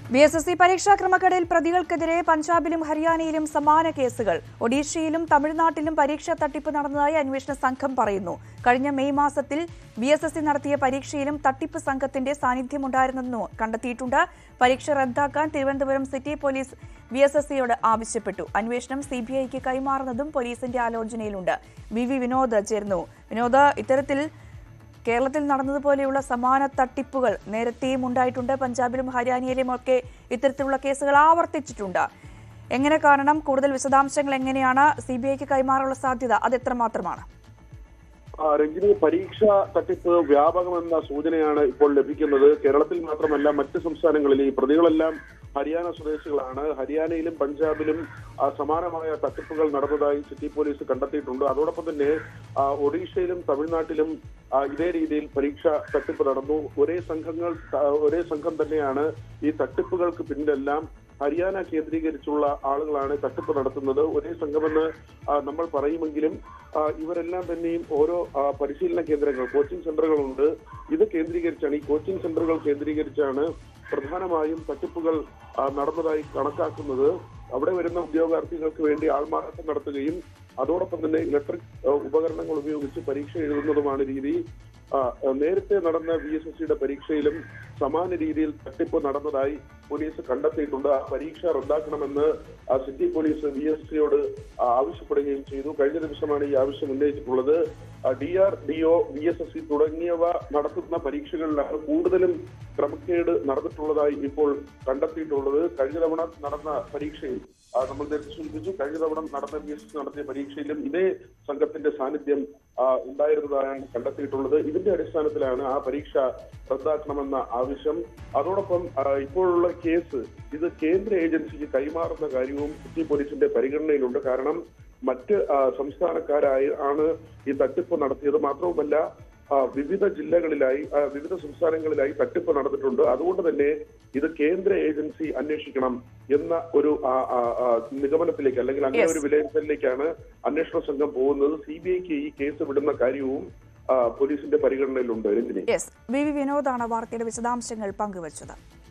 B S S C പരീക്ഷാ ക്രമക്കേടിൽ പ്രതികൾക്കെതിരെ പഞ്ചാബിലും ഹരിയാനയിലും സമാന കേസുകൾ ഒഡീഷയിലും തമിഴ്നാട്ടിലും പരീക്ഷാ തട്ടിപ്പ് നടന്നതായി അന്വേഷണ സംഘം പറയുന്നു കഴിഞ്ഞ മെയ് മാസത്തിൽ ബി എസ് എസ് സി നടത്തിയ പരീക്ഷയിലും തട്ടിപ്പ് സംഘത്തിന്റെ സാന്നിധ്യമുണ്ടായിരുന്നെന്ന് കണ്ടെത്തിയിട്ടുണ്ട് പരീക്ഷ റദ്ദാക്കാൻ Thiruvananthapuram city police B S S സിയോട് ആവശ്യപ്പെട്ടു അന്വേഷണം സി ബി ഐക്ക് കൈമാറുന്നതും പോലീസിന്റെ ആലോചനയിലുണ്ട് വി വി വിനോദ് ചേർന്നു വിനോദ് ഇത്തരത്തിൽ കേരളത്തിൽ നടന്നതുപോലെയുള്ള സമാന തട്ടിപ്പുകൾ നേരത്തെയും ഉണ്ടായിട്ടുണ്ട് പഞ്ചാബിലും ഹരിയാനയിലും ഒക്കെ ഇത്തരത്തിലുള്ള കേസുകൾ ആവർത്തിച്ചിട്ടുണ്ട് എങ്ങനെ കാണണം കൂടുതൽ വിശദാംശങ്ങൾ എങ്ങനെയാണ് സി ബി ഐക്ക് കൈമാറാനുള്ള സാധ്യത അത് എത്രമാത്രമാണ് ആ, രഞ്ജിനി പരീക്ഷ തട്ടിപ്പ് വ്യാപകമെന്ന സൂചനയാണ് ഇപ്പോൾ ലഭിക്കുന്നത് കേരളത്തിൽ മാത്രമല്ല മറ്റ് സംസ്ഥാനങ്ങളിൽ ഈ പ്രതികളെല്ലാം ഹരിയാന സ്വദേശികളാണ് ഹരിയാനയിലും പഞ്ചാബിലും ആ, സമാനമായ തട്ടിപ്പുകൾ നടന്നതായി സിറ്റി പോലീസ് കണ്ടെത്തിയിട്ടുണ്ട് അതോടൊപ്പം തന്നെ ആ, ഒഡീഷയിലും തമിഴ്നാട്ടിലും ആ, ഇതേ രീതിയിൽ പരീക്ഷ തട്ടിപ്പ് നടന്നു ഒരേ സംഘങ്ങൾ ആ, ഒരേ സംഘം തന്നെയാണ് ഈ തട്ടിപ്പുകൾക്ക് പിന്നിലെല്ലാം ഹരിയാന കേന്ദ്രീകരിച്ചുള്ള ആളുകളാണ് തട്ടിപ്പ് നടത്തുന്നത് ഒരേ സംഘമെന്ന് ആ, നമ്മൾ പറയുമെങ്കിലും ആ, ഇവരെല്ലാം തന്നെയും ഓരോ ആ, പരിശീലന കേന്ദ്രങ്ങൾ കോച്ചിങ് സെന്ററുകളുണ്ട് ഇത് കേന്ദ്രീകരിച്ചാണ് ഈ കോച്ചിങ് സെന്ററുകൾ കേന്ദ്രീകരിച്ചാണ് പ്രധാനമായും തട്ടിപ്പുകൾ ആ, നടന്നതായി കണക്കാക്കുന്നത് അവിടെ വരുന്ന ഉദ്യോഗാർത്ഥികൾക്ക് വേണ്ടി ആൾമാറാട്ടം നടത്തുകയും അതോടൊപ്പം തന്നെ ഇലക്ട്രിക് ആ, ഉപകരണങ്ങൾ ഉപയോഗിച്ച് പരീക്ഷ എഴുതുന്നതുമാണ് രീതി ആ, നേരത്തെ നടന്ന വി എസ് എസ് സിയുടെ പരീക്ഷയിലും സമാന രീതിയിൽ തട്ടിപ്പ് നടന്നതായി പോലീസ് കണ്ടെത്തിയിട്ടുണ്ട് ആ പരീക്ഷ റദ്ദാക്കണമെന്ന് ആ സിറ്റി പോലീസ് വി എസ് സിയോട് ആവശ്യപ്പെടുകയും ചെയ്തു കഴിഞ്ഞ ദിവസമാണ് ഈ ആവശ്യം ഉന്നയിച്ചിട്ടുള്ളത് D R D O V S S C തുടങ്ങിയവ നടത്തുന്ന പരീക്ഷകളിലാണ് കൂടുതലും ക്രമക്കേട് നടന്നിട്ടുള്ളതായി ഇപ്പോൾ കണ്ടെത്തിയിട്ടുള്ളത് കഴിഞ്ഞ തവണ നടന്ന പരീക്ഷയിൽ ആ, നമ്മൾ നേരത്തെ സൂചിപ്പിച്ചു കഴിഞ്ഞ തവണ നടന്ന ബി എസ് എസ് നടത്തിയ പരീക്ഷയിലും ഇതേ സംഘത്തിന്റെ സാന്നിധ്യം ആ, ഉണ്ടായിരുന്നതായാണ് കണ്ടെത്തിയിട്ടുള്ളത് ഇതിന്റെ അടിസ്ഥാനത്തിലാണ് ആ പരീക്ഷ റദ്ദാക്കണമെന്ന ആവശ്യം അതോടൊപ്പം ആ, ഇപ്പോഴുള്ള കേസ് ഇത് കേന്ദ്ര ഏജൻസിക്ക് കൈമാറുന്ന കാര്യവും സിറ്റി പോലീസിന്റെ പരിഗണനയിലുണ്ട് കാരണം മറ്റ് ആ, സംസ്ഥാനക്കാരായി ആണ് ഈ തട്ടിപ്പ് നടത്തിയത് മാത്രവുമല്ല ആ, വിവിധ ജില്ലകളിലായി ആ, വിവിധ സംസ്ഥാനങ്ങളിലായി തട്ടിപ്പ് നടന്നിട്ടുണ്ട് അതുകൊണ്ട് തന്നെ ഇത് കേന്ദ്ര ഏജൻസി അന്വേഷിക്കണം എന്ന ഒരു ആ, ആ, ആ, നിഗമനത്തിലേക്ക് അല്ലെങ്കിൽ അങ്ങനെ Yes. ഒരു വിലയിരുത്തലിലേക്കാണ് അന്വേഷണ സംഘം പോകുന്നത് സി ബി ഐക്ക് ഈ കേസ് വിടുന്ന കാര്യവും ആ, പോലീസിന്റെ പരിഗണനയിലുണ്ട് രഞ്ജിനി യെസ് വി വി വിനോദാണ് വാർത്തയുടെ വിശദാംശങ്ങൾ പങ്കുവച്ചത്